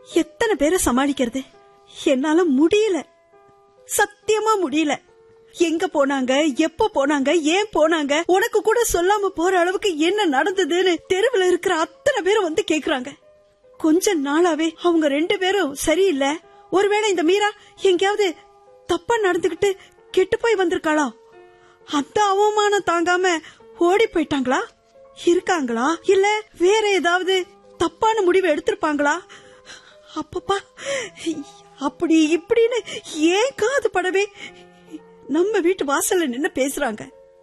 எத்தனை பேரை சமாளிக்கிறது என்னால முடியல சத்தியமா முடியல எங்க போனாங்க எப்ப போனாங்க ஏன் போனாங்க உனக்கு கூட சொல்லாம போற அளவுக்கு என்ன நடந்ததுன்னு தெருவுல இருக்கிற அத்தனை பேரும் வந்து கேக்குறாங்க கொஞ்ச நாளாவே அவங்க ரெண்டு பேரும் சரியில்லை ஒருவேளை இந்த மீரா எங்கேயாவது தப்பா நடந்துகிட்டு கெட்டு போய் வந்திருக்காளா அந்த அவமானம் தாங்காம ஓடி போயிட்டாங்களா இருக்காங்களா இல்ல வேற ஏதாவது தப்பான முடிவு எடுத்திருப்பாங்களா அப்பப்பா அப்படி இப்படின்னு ஏன் காது படவே நம்ம வீட்டு வாசல்ல நின்னு பேசுறாங்க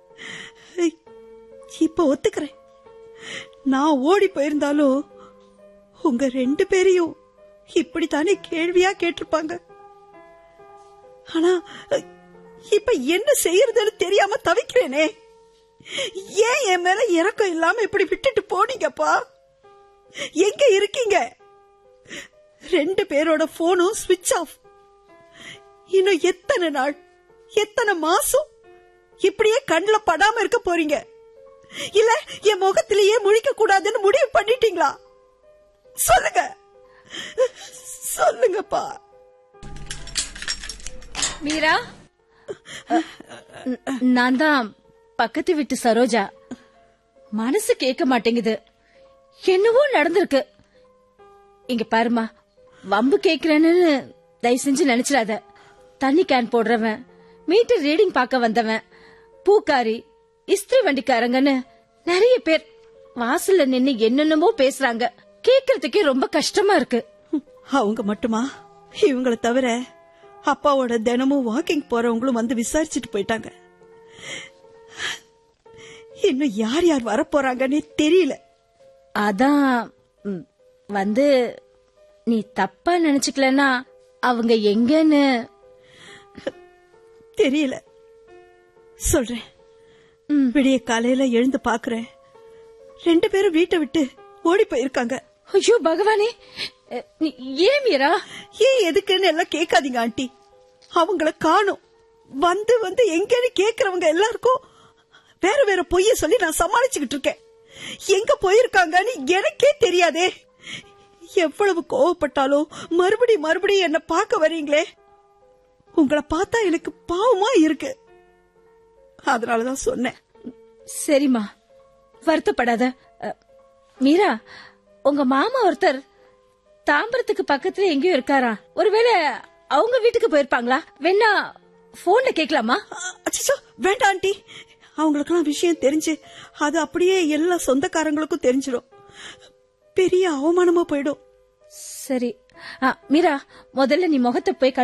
இப்ப ஒத்துக்கிறேன் நான் ஓடி போயிருந்தாலும் உங்க ரெண்டு பேரையும் இப்படித்தானே கேள்வியா கேட்டிருப்பாங்க ஆனா இப்ப என்ன செய்யறதுன்னு தெரியாம தவிக்கிறேனே ஏன் என் மேல இறக்கம் இல்லாம இப்படி விட்டுட்டு போனீங்கப்பா எங்க இருக்கீங்க ரெண்டு பேரோட போனும் ஸ்விட்ச் ஆஃப் இன்னும் எத்தனை நாள் எத்தனை மாசம் இப்படியே கண்ணுல படாம இருக்க போறீங்க இல்ல என் முகத்திலேயே முழிக்க கூடாதுன்னு முடிவு பண்ணிட்டீங்களா சொல்லுங்க சொல்லுங்கப்பா மீரா நான் தான் பக்கத்து வீட்டு சரோஜா மனசு கேட்க மாட்டேங்குது என்னவோ நடந்திருக்கு இங்க பாருமா வம்பு கேக்குறேன்னு தயவு செஞ்சு நினைச்சிடாத தண்ணி கேன் போடுறவன் மீட்டர் ரீடிங் பார்க்க வந்தவன் பூக்காரி இஸ்திரி வண்டிக்காரங்கன்னு நிறைய பேர் வாசல்ல நின்னு என்னென்னமோ பேசுறாங்க கேக்குறதுக்கே ரொம்ப கஷ்டமா இருக்கு அவங்க மட்டுமா இவங்கள தவிர அப்பாவோட தினமும் வாக்கிங் போறவங்களும் வந்து விசாரிச்சுட்டு போயிட்டாங்க இன்னும் யார் யார் வரப்போறாங்கன்னே தெரியல அதான் ம், வந்து நீ தப்பா நினைச்சுக்கலனா அவங்க எங்கன்னு தெரியல சொல்றேன் விடிய காலையில எழுந்து பாக்குறேன் ரெண்டு பேரும் வீட்டை விட்டு ஓடி போயிருக்காங்க ஐயோ பகவானே அ, நீ ஏன் மீரா ஏன் எதுக்குன்னு எல்லாம் கேட்காதீங்க ஆண்டி அவங்கள காணும் வந்து வந்து எங்கன்னு கேக்குறவங்க எல்லாருக்கும் வேற வேற பொய்ய சொல்லி நான் சமாளிச்சுக்கிட்டு இருக்கேன் எங்க போயிருக்காங்கன்னு எனக்கே தெரியாதே எவ்வளவு கோவப்பட்டாலும் மறுபடி மறுபடி என்ன பார்க்க வரீங்களே உங்களை பார்த்தா எனக்கு பாவமா இருக்கு அதனாலதான் சொன்னேன் சரிம்மா வருத்தப்படாத அ, மீரா உங்க மாமா ஒருத்தர் தாம்பரத்துக்கு பக்கத்துல எங்கேயோ இருக்காரா ஒருவேளை அவங்க வீட்டுக்கு போயிருப்பாங்களா வேணா போன்ல கேக்கலாமா அச்சோ வேண்டாம் ஆண்டி அவங்களுக்கெல்லாம் விஷயம் தெரிஞ்சு அது அப்படியே எல்லா சொந்தக்காரங்களுக்கும் தெரிஞ்சிடும் பெரிய அவமானமா போயிடும் சரி அ, மீரா முதல்ல நீ முகத்தை போய்